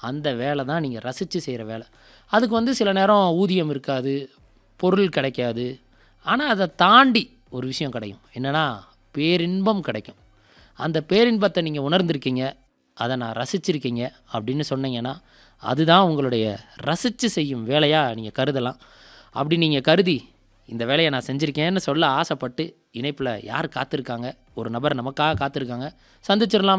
அந்த வேலை தான் நீங்கள் ரசித்து செய்கிற வேலை அதுக்கு வந்து சில நேரம் ஊதியம் இருக்காது பொருள் கிடைக்காது ஆனால் அதை தாண்டி ஒரு விஷயம் கிடைக்கும் என்னென்னா பேரின்பம் கிடைக்கும் அந்த பேரின்பத்தை நீங்கள் உணர்ந்திருக்கீங்க அதை நான் ரசிச்சிருக்கீங்க அப்படின்னு சொன்னீங்கன்னா அதுதான் உங்களுடைய ரசித்து செய்யும் வேலையாக நீங்கள் கருதலாம் அப்படி நீங்கள் கருதி இந்த வேலையை நான் செஞ்சுருக்கேன்னு சொல்ல ஆசைப்பட்டு இணைப்பில் யார் காத்திருக்காங்க ஒரு நபர் நமக்காக காத்திருக்காங்க சந்திச்சிடலாம்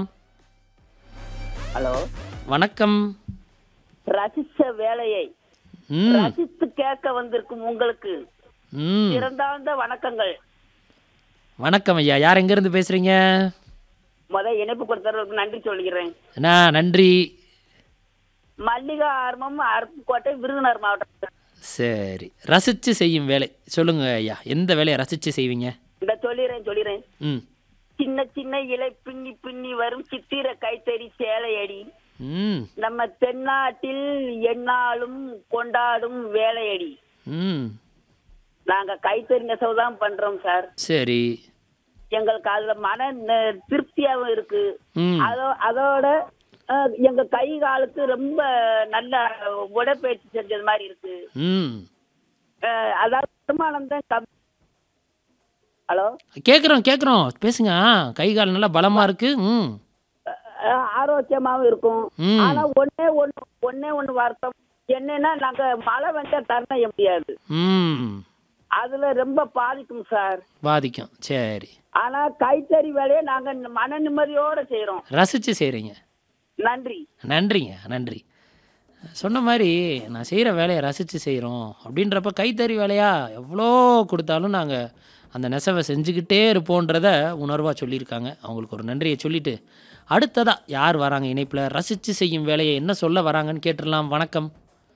ஹலோ வணக்கம் ரசிச்ச வேலையை ம் ரசித்து கேட்க வந்திருக்கும் உங்களுக்கு ம் சிறந்தாழ்ந்த வணக்கங்கள் வணக்கம் ஐயா யார் எங்கேருந்து பேசுகிறீங்க முத இணைப்பு கொடுத்தவர்களுக்கு நன்றி சொல்கிறேன் அண்ணா நன்றி மல்லிகா ஆர்மம் அருப்புக்கோட்டை விருதுநகர் மாவட்டம் சரி ரசித்து செய்யும் வேலை சொல்லுங்கள் ஐயா எந்த வேலையை ரசித்து செய்வீங்க இந்த சொல்லிடுறேன் சொல்லிடுறேன் ம் சின்ன சின்ன இலை பின்னி பின்னி வரும் சித்திர கைத்தறி சேலையடி ம் நம்ம தென்னாட்டில் எந்நாளும் கொண்டாடும் வேலையடி ம் நாங்க கைத்தறி நெசவு தான் பண்றோம் சார் சரி எங்களுக்கு அதுல மன ந- திருப்தியாவும் இருக்கு ம் அதோ அதோட அஹ், எங்க கை காலுக்கு ரொம்ப நல்ல உடற்பயிற்சி செஞ்சது மாதிரி இருக்கு ம் அஹ், அதாவது வருமானம் தான் கம்மி ஹலோ கேட்குறோம் கேட்குறோம் பேசுங்க ஆ, கை கால் நல்லா பலமாக இருக்கு ம் அஹ், ஆரோக்கியமாவும் இருக்கும் ம். ஆனா ஒண்ணே ஒண்ணு ஒண்ணே ஒண்ணு வருத்தம் என்னன்னா நாங்க மழை வந்தா தர முடியாது ம் அதுல ரொம்ப பாதிக்கும் சார் பாதிக்கும் சரி ஆனா கைத்தறி வேலையை நாங்க மன நிம்மதியோட செய்யறோம் ரசித்து செய்கிறீங்க நன்றி நன்றிங்க நன்றி சொன்ன மாதிரி நான் செய்கிற வேலையை ரசித்து செய்கிறோம் அப்படின்றப்ப கைத்தறி வேலையாக எவ்வளோ கொடுத்தாலும் நாங்கள் அந்த நெசவை செஞ்சுக்கிட்டே இருப்போன்றத உணர்வாக சொல்லியிருக்காங்க அவங்களுக்கு ஒரு நன்றியை சொல்லிட்டு அடுத்ததாக யார் வராங்க இணைப்பில் ரசித்து செய்யும் வேலையை என்ன சொல்ல வராங்கன்னு கேட்டுடலாம் வணக்கம்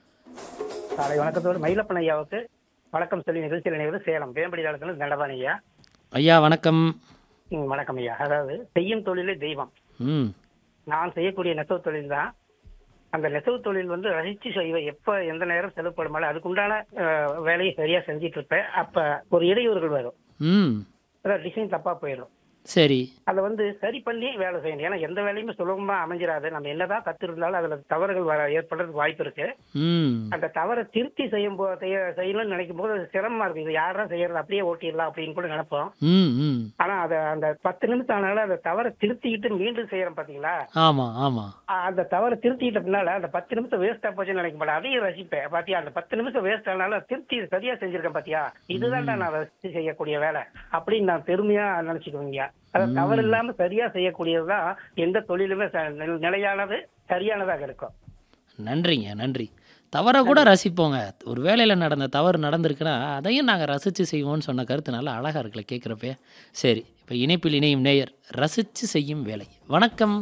காலை வணக்கத்தோடு மயிலப்பன் ஐயாவுக்கு வணக்கம் சொல்லி நிகழ்ச்சியில் நினைவு சேலம் வேம்படி தளத்தில் நடவான் ஐயா ஐயா வணக்கம் ம், வணக்கம் ஐயா அதாவது செய்யும் தொழிலே தெய்வம் ம் நான் செய்யக்கூடிய நெசவு தொழில் தான் அந்த நெசவு தொழில் வந்து ரசிச்சு செய்வேன் எப்ப எந்த நேரம் செலவுப்படுமால அதுக்குண்டான அஹ், வேலையை சரியா செஞ்சிட்டு இருப்பேன் அப்ப ஒரு இடையூறுகள் வரும் ம் அதாவது டிசைன் தப்பா போயிடும் சரி அதை வந்து சரி பண்ணி வேலை செய்யணும் ஏன்னா எந்த வேலையுமே சுலபமா அமைஞ்சிராது நம்ம என்னதான் கத்திருந்தாலும் அதுல தவறுகள் வர ஏற்படுறதுக்கு வாய்ப்பு இருக்கு ம் அந்த தவறை திருத்தி செய்யும் போ செய்ய செய்யணும்னு நினைக்கும் போது அது சிரமமா இருக்கு இது யாரா செய்யறது அப்படியே ஓட்டிடலாம் அப்படின்னு கூட நினைப்போம் ம் ம் ஆனா அத அந்த பத்து நிமிஷம் ஆனாலும் அந்த தவறை திருத்திக்கிட்டு மீண்டும் செய்யறோம் பாத்தீங்களா ஆமாம் ஆமாம் அ- அந்த தவறை திருத்திக்கிட்ட பின்னால அந்த பத்து நிமிஷம் வேஸ்டா போச்சுன்னு நினைக்க மாட்டேன் அதையும் ரசிப்பேன் பாத்தியா அந்த பத்து நிமிஷம் வேஸ்ட் ஆனாலும் திருத்தி சரியா செஞ்சிருக்கேன் பாத்தியா இதுதான்டா நான் ரசிச்சு செய்யக்கூடிய வேலை அப்படின்னு நான் பெருமையா நினைச்சுக்குவீங்க அதை தவறு இல்லாம சரியா செய்யக்கூடியதுதான் எந்த தொழிலுமே ச- நில- நிலையானது சரியானதாக இருக்கும் நன்றிங்க நன்றி தவறை கூட ரசிப்போங்க ஒரு வேலையில் நடந்த தவறு நடந்திருக்குன்னா அதையும் நாங்கள் ரசித்து செய்வோம்னு சொன்ன கருத்து நல்லா அழகாக இருக்குல்ல கேட்குறப்ப சரி இப்போ இணைப்பில் இணையும் நேயர் ரசித்து செய்யும் வேலை வணக்கம்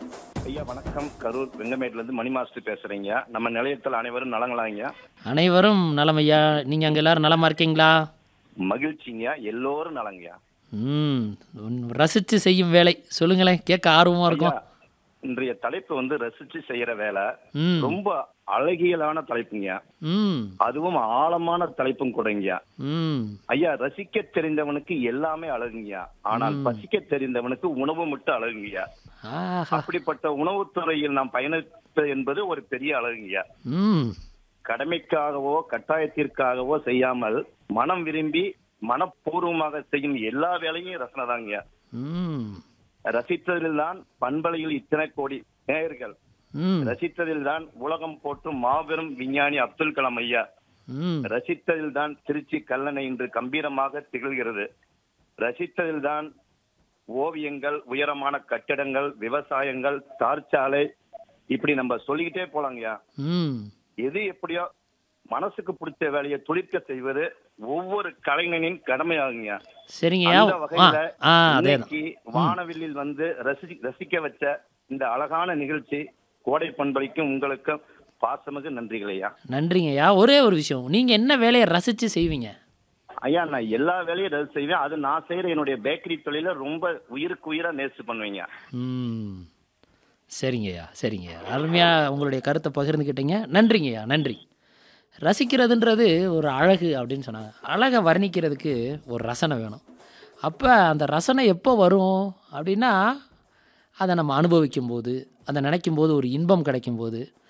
ஐயா வணக்கம் கரூர் வெங்கமேட்ல இருந்து மணி மாஸ்டர் பேசுறீங்க நம்ம நிலையத்தில் அனைவரும் நலங்களாங்க அனைவரும் நலமையா நீங்கள் அங்கே எல்லாரும் நலமா இருக்கீங்களா மகிழ்ச்சிங்க எல்லோரும் நலங்கய்யா ம் ரசித்து செய்யும் வேலை சொல்லுங்களேன் கேட்க ஆர்வமாக இருக்கும் ஐயா, இன்றைய தலைப்பு வந்து ரசிச்சு செய்யற வேலை ம் ரொம்ப அழகியலான தலைப்புங்க ம் அதுவும் ஆழமான தலைப்பும் கூடங்க ம் ஐயா ரசிக்க தெரிந்தவனுக்கு எல்லாமே அழகுங்கய்யா ஆனால் பசிக்க தெரிந்தவனுக்கு உணவு மட்டும் அழகுங்கய்யா ஆஹா அப்படிப்பட்ட உணவுத்துறையில் நாம் பயணிப்பது என்பது ஒரு பெரிய அழகுங்கய்யா ம் கடமைக்காகவோ கட்டாயத்திற்காகவோ செய்யாமல் மனம் விரும்பி மனப்பூர்வமாக செய்யும் எல்லா வேலையும் ரசனை தாங்க ம் ரசித்ததில் தான் பண்பலையில் இத்தனை கோடி நேயர்கள் ம் ரசித்ததில் தான் உலகம் போற்றும் மாபெரும் விஞ்ஞானி அப்துல் கலாம் ஐயா ம் ரசித்ததில் தான் திருச்சி கல்லணை இன்று கம்பீரமாக திகழ்கிறது ரசித்ததில் தான் ஓவியங்கள் உயரமான கட்டிடங்கள் விவசாயங்கள் தார்ச்சாலை இப்படி நம்ம சொல்லிக்கிட்டே போலாங்கய்யா ம் எது எப்படியோ மனசுக்கு பிடிச்ச வேலையை துளிர்க்க செய்வது ஒவ்வொரு கலைஞனின் கடமையாகுங்க சரிங்கய்யா அந்த ஆ வகையில ஆ அதே தான் இன்னைக்கு வானவில்லில் வந்து ரசி ரசிக்க வச்ச இந்த அழகான நிகழ்ச்சி கோடை பண்பளிக்கும் உங்களுக்கும் பாசமிகு நன்றிகள் ஐயா நன்றிங்கய்யா ஒரே ஒரு விஷயம் நீங்கள் என்ன வேலையை ரசித்து செய்வீங்க ஐயா நான் எல்லா வேலையும் ரசி செய்வேன் அது நான் செய்யற என்னுடைய பேக்கரி தொழில ரொம்ப உயிருக்கு உயிரா நேசிச்சு பண்ணுவீங்க ம் சரிங்கய்யா சரிங்கய்யா அருமையாக உங்களுடைய கருத்தை பகிர்ந்துக்கிட்டீங்க நன்றிங்கய்யா நன்றி ரசிக்கிறதுன்றது ஒரு அழகு அப்படின்னு சொன்னாங்க அழகை வர்ணிக்கிறதுக்கு ஒரு ரசனை வேணும் அப்போ அந்த ரசனை எப்போ வரும் அப்படின்னா அதை நம்ம அனுபவிக்கும் போது அதை நினைக்கும் போது ஒரு இன்பம் கிடைக்கும் போது